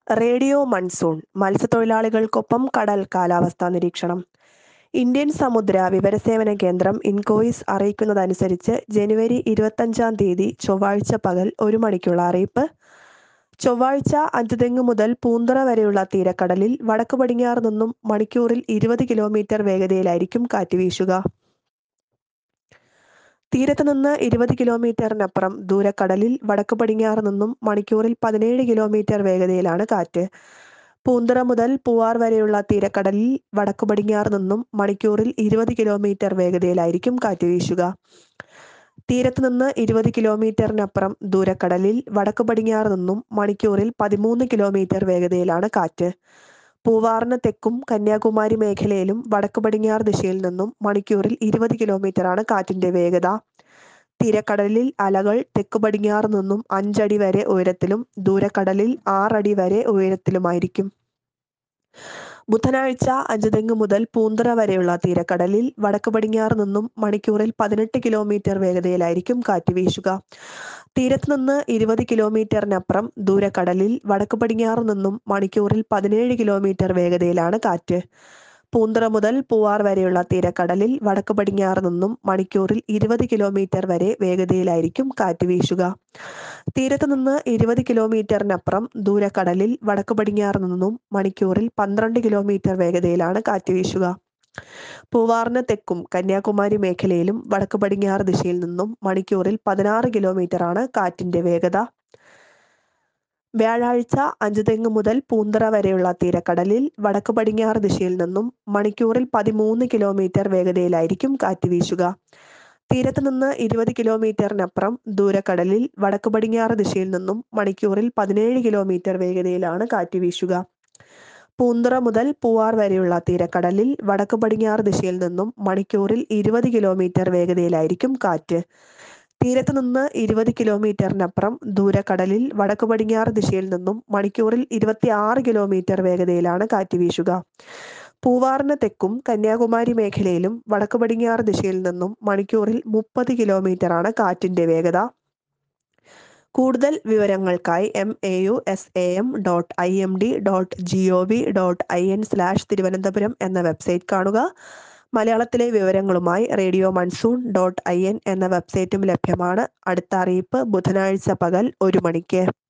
radio monsoon മത്സ്യത്തൊഴിലാളികൾക്കൊപ്പം കടൽ കാലാവസ്ഥാ നിരീക്ഷണം ഇന്ത്യൻ സമുദ്ര വിവരസേവന കേന്ദ്രം ഇൻകോയിസ് അറിയിക്കുന്നതനുസരിച്ച് ജനുവരി ഇരുപത്തഞ്ചാം തീയതി ചൊവ്വാഴ്ച പകൽ ഒരു മണിക്കുള്ള അറിയിപ്പ് ചൊവ്വാഴ്ച അഞ്ചുതെങ്ങ് മുതൽ പൂന്തറ വരെയുള്ള തീരക്കടലിൽ വടക്ക് പടിഞ്ഞാറ് നിന്നും മണിക്കൂറിൽ ഇരുപത് കിലോമീറ്റർ വേഗതയിലായിരിക്കും കാറ്റ് വീശുക തീരത്ത് നിന്ന് ഇരുപത് കിലോമീറ്ററിനപ്പുറം ദൂരക്കടലിൽ വടക്ക് പടിഞ്ഞാറ് നിന്നും മണിക്കൂറിൽ പതിനേഴ് കിലോമീറ്റർ വേഗതയിലാണ് കാറ്റ് പൂന്തറ മുതൽ പൂവാർ വരെയുള്ള തീരക്കടലിൽ വടക്ക് പടിഞ്ഞാറ് നിന്നും മണിക്കൂറിൽ ഇരുപത് കിലോമീറ്റർ വേഗതയിലായിരിക്കും കാറ്റ് വീശുക തീരത്ത് നിന്ന് ഇരുപത് കിലോമീറ്ററിനപ്പുറം ദൂരക്കടലിൽ വടക്ക് പടിഞ്ഞാറ് നിന്നും മണിക്കൂറിൽ പതിമൂന്ന് കിലോമീറ്റർ വേഗതയിലാണ് കാറ്റ് പൂവാറിന് തെക്കും കന്യാകുമാരി മേഖലയിലും വടക്ക് പടിഞ്ഞാറ് ദിശയിൽ നിന്നും മണിക്കൂറിൽ ഇരുപത് കിലോമീറ്ററാണ് കാറ്റിന്റെ വേഗത തീരക്കടലിൽ അലകൾ തെക്ക് പടിഞ്ഞാറ് നിന്നും അഞ്ചടി വരെ ഉയരത്തിലും ദൂരക്കടലിൽ ആറടി വരെ ഉയരത്തിലുമായിരിക്കും ബുധനാഴ്ച അഞ്ചുതെങ്ങ് മുതൽ പൂന്തറ വരെയുള്ള തീരക്കടലിൽ വടക്ക് പടിഞ്ഞാറ് നിന്നും മണിക്കൂറിൽ പതിനെട്ട് കിലോമീറ്റർ വേഗതയിലായിരിക്കും കാറ്റ് വീശുക തീരത്ത് നിന്ന് ഇരുപത് കിലോമീറ്ററിനപ്പുറം ദൂരക്കടലിൽ വടക്ക് പടിഞ്ഞാറ് നിന്നും മണിക്കൂറിൽ പതിനേഴ് കിലോമീറ്റർ വേഗതയിലാണ് കാറ്റ് പൂന്തറ മുതൽ പൂവാർ വരെയുള്ള തീരക്കടലിൽ വടക്ക് പടിഞ്ഞാറ് നിന്നും മണിക്കൂറിൽ ഇരുപത് കിലോമീറ്റർ വരെ വേഗതയിലായിരിക്കും കാറ്റ് വീശുക തീരത്ത് നിന്ന് ഇരുപത് കിലോമീറ്ററിനപ്പുറം ദൂരക്കടലിൽ വടക്ക് പടിഞ്ഞാറ് നിന്നും മണിക്കൂറിൽ പന്ത്രണ്ട് കിലോമീറ്റർ വേഗതയിലാണ് കാറ്റ് വീശുക പൂവാറിന് തെക്കും കന്യാകുമാരി മേഖലയിലും വടക്ക് പടിഞ്ഞാറ് ദിശയിൽ നിന്നും മണിക്കൂറിൽ പതിനാറ് കിലോമീറ്ററാണ് കാറ്റിന്റെ വേഗത വ്യാഴാഴ്ച അഞ്ചുതെങ്ങ് മുതൽ പൂന്തറ വരെയുള്ള തീരക്കടലിൽ വടക്ക് പടിഞ്ഞാറ് ദിശയിൽ നിന്നും മണിക്കൂറിൽ പതിമൂന്ന് കിലോമീറ്റർ വേഗതയിലായിരിക്കും കാറ്റ് വീശുക തീരത്ത് നിന്ന് ഇരുപത് കിലോമീറ്ററിനപ്പുറം ദൂരക്കടലിൽ വടക്ക് പടിഞ്ഞാറ് ദിശയിൽ നിന്നും മണിക്കൂറിൽ പതിനേഴ് കിലോമീറ്റർ വേഗതയിലാണ് കാറ്റ് വീശുക പൂന്തറ മുതൽ പൂവാർ വരെയുള്ള തീരക്കടലിൽ വടക്ക് പടിഞ്ഞാറ് ദിശയിൽ നിന്നും മണിക്കൂറിൽ ഇരുപത് കിലോമീറ്റർ വേഗതയിലായിരിക്കും കാറ്റ് തീരത്ത് നിന്ന് ഇരുപത് കിലോമീറ്ററിനപ്പുറം ദൂരക്കടലിൽ വടക്ക് പടിഞ്ഞാറ് ദിശയിൽ നിന്നും മണിക്കൂറിൽ ഇരുപത്തി ആറ് കിലോമീറ്റർ വേഗതയിലാണ് കാറ്റ് വീശുക പൂവാറിന് തെക്കും കന്യാകുമാരി മേഖലയിലും വടക്ക് പടിഞ്ഞാറ് ദിശയിൽ നിന്നും മണിക്കൂറിൽ മുപ്പത് കിലോമീറ്ററാണ് കാറ്റിന്റെ വേഗത കൂടുതൽ വിവരങ്ങൾക്കായി M A U S A M dot I M D dot G O V dot I N slash Thiruvananthapuram എന്ന വെബ്സൈറ്റ് കാണുക മലയാളത്തിലെ വിവരങ്ങളുമായി radio monsoon dot I N എന്ന വെബ്സൈറ്റും ലഭ്യമാണ് അടുത്ത അറിയിപ്പ് ബുധനാഴ്ച പകൽ ഒരു മണിക്ക്